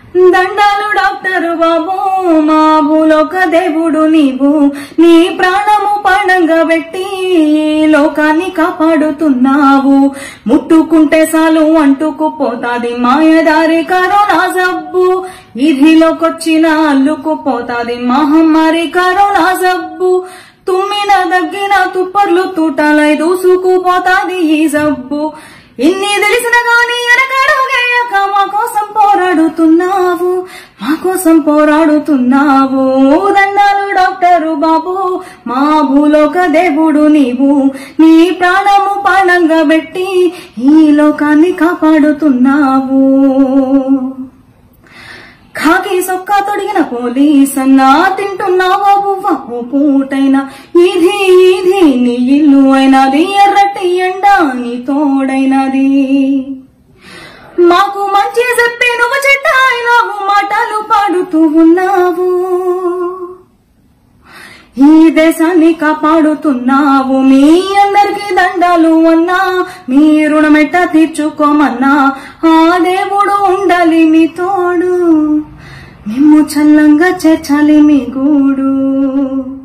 దండాలు డాక్టర్ బాబు మా భూలోక దేవుడు నీవు నీ ప్రాణము పణంగా పెట్టి ఈ లోకాన్ని కాపాడుతున్నావు ముట్టుకుంటే చాలు అంటుకుపోతాది మాయదారి కరోనా జబ్బు ఇధిలోకొచ్చిన అల్లుకుపోతాది మహమ్మారి కరోనా జబ్బు తుమ్మిన దగ్గిన తుప్పర్లు తూటాలై దూసుకుపోతాది ఈ జబ్బు ఇన్ని తెలిసిన గాని ఎనకడుగేయక మా కోసం పోరాడుతున్నావు మా కోసం పోరాడుతున్నావు దండాలు డాక్టరు బాబు మా భూలోక దేవుడు నీవు నీ ప్రాణము పానంగా పెట్టి ఈ లోకాన్ని కాపాడుతున్నావు కాకి సొక్క తొడిగిన పోలీస్ అన్నా తింటున్నావా బువ్వ ఓ పూటైనా ఇది ఇది నీ ఇల్లు అయినది ఎర్రటి ఎండ నీ తోడైనది మాకు మంచి చెప్పి నువ్వు చెడ్డ అయినావు మాటలు పాడుతూ ఉన్నావు ఈ దేశాన్ని కాపాడుతున్నావు మీ అందరికి దండాలు అన్నా మీ రుణమెట్ట తీర్చుకోమన్నా ఆ దేవుడు ఉండాలి మీ తోడు మేము చల్లంగా చేర్చాలి మీ గూడు